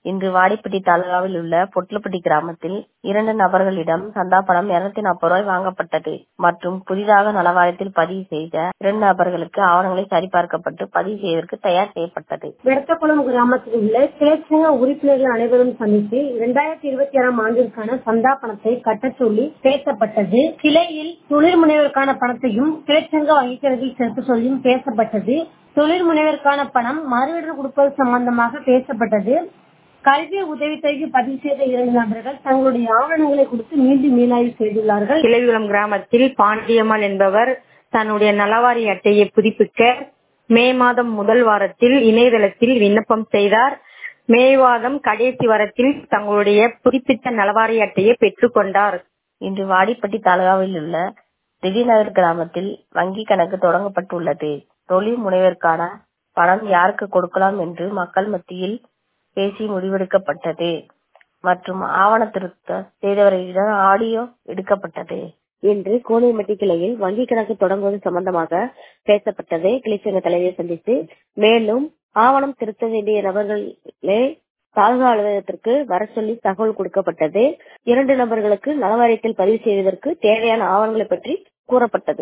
இன்று வாடிப்பட்டி தாலுகாவில் உள்ள பொட்லப்பட்டி கிராமத்தில் இரண்டு நபர்களிடம் சந்தா பணம் இருநூத்தி நாற்பது ரூபாய் வாங்கப்பட்டது மற்றும் புதிதாக நலவாரியத்தில் பதிவு செய்த இரண்டு நபர்களுக்கு ஆவணங்களை சரிபார்க்கப்பட்டு பதிவு செய்வதற்கு தயார் செய்யப்பட்டது வெடத்தக்குளம் கிராமத்தில் உள்ள கிளைச்சங்க உறுப்பினர்கள் அனைவரும் சந்தித்து இரண்டாயிரத்தி இருபத்தி ஆறாம் ஆண்டிற்கான சந்தா பணத்தை கட்டச் சொல்லி பேசப்பட்டது கிளையில் தொழில் முனைவருக்கான பணத்தையும் கிளைச்சங்க வங்கிக்கணக்கில் செலுத்த சொல்லியும் பேசப்பட்டது தொழில் முனைவருக்கான பணம் மறுவீடு கொடுப்பது சம்பந்தமாக பேசப்பட்டது கல்வி உதவித்தொகைக்கு பதிவு செய்த இரண்டு நபர்கள் தங்களுடைய ஆவணங்களை கொடுத்து மீண்டும் மீளாய்வு செய்துள்ளார்கள் கிளைகுளம் கிராமத்தில் பாண்டியம்மாள் என்பவர் தன்னுடைய நலவாரி அட்டையை புதுப்பிக்க மே மாதம் முதல் வாரத்தில் இணையதளத்தில் விண்ணப்பம் செய்தார் மே மாதம் கடைசி வாரத்தில் தங்களுடைய புதுப்பித்த நலவாரி அட்டையை பெற்றுக் கொண்டார் இன்று வாடிப்பட்டி தாலுகாவில் உள்ள திடீர்நகர் கிராமத்தில் வங்கி கணக்கு தொடங்கப்பட்டுள்ளது தொழில் முனைவருக்கான பணம் யாருக்கு கொடுக்கலாம் என்று மக்கள் மத்தியில் பேசி முடிவெடுக்கப்பட்டது மற்றும் ஆவண திருத்த செய்தவர்களிடம் ஆடியோ எடுக்கப்பட்டது இன்று கோனைமட்டி கிளையில் வங்கி கணக்கு தொடங்குவது சம்பந்தமாக பேசப்பட்டது கிளைச்சங்க தலைவியை சந்தித்து மேலும் ஆவணம் திருத்த வேண்டிய நபர்களே தாலுகா அலுவலகத்திற்கு வர சொல்லி தகவல் கொடுக்கப்பட்டது இரண்டு நபர்களுக்கு நலவாரியத்தில் பதிவு செய்வதற்கு தேவையான ஆவணங்களை பற்றி கூறப்பட்டது